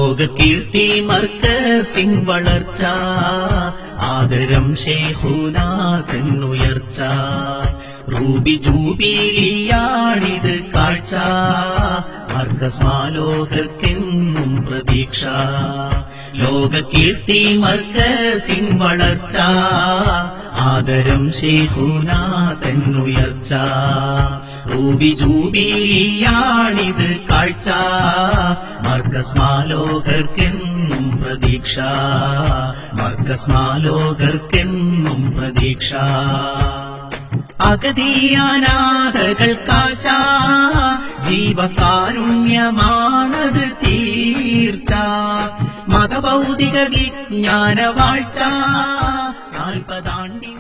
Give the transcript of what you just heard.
ലോകകീർത്തി മർക്കസിൻ വളർച്ച ആദരം ഷേഹുനാഥനുയർച്ച റൂബി ജൂബിലിയാണിത് കാഴ്ച മർക്കസ്മാലോകർക്കെന്നും പ്രതീക്ഷ ലോകകീർത്തി മർക്കസിൻ വളർച്ച ആദരം ഷേഹുനാഥനുയർച്ച റൂബി ജൂബിലിയാണിത് കാഴ്ച മർക്കസ്മാലോകർക്കെന്നും പ്രതീക്ഷ മർക്കസ്മാലോകർക്കെന്നും പ്രതീക്ഷ അഗതീയാനാഥകൾക്കാശ ജീവകാരുണ്യമാണത് തീർച്ച മതഭൗതിക വിജ്ഞാന വാഴ്ച നാൽപ്പതാണ്ടിൻ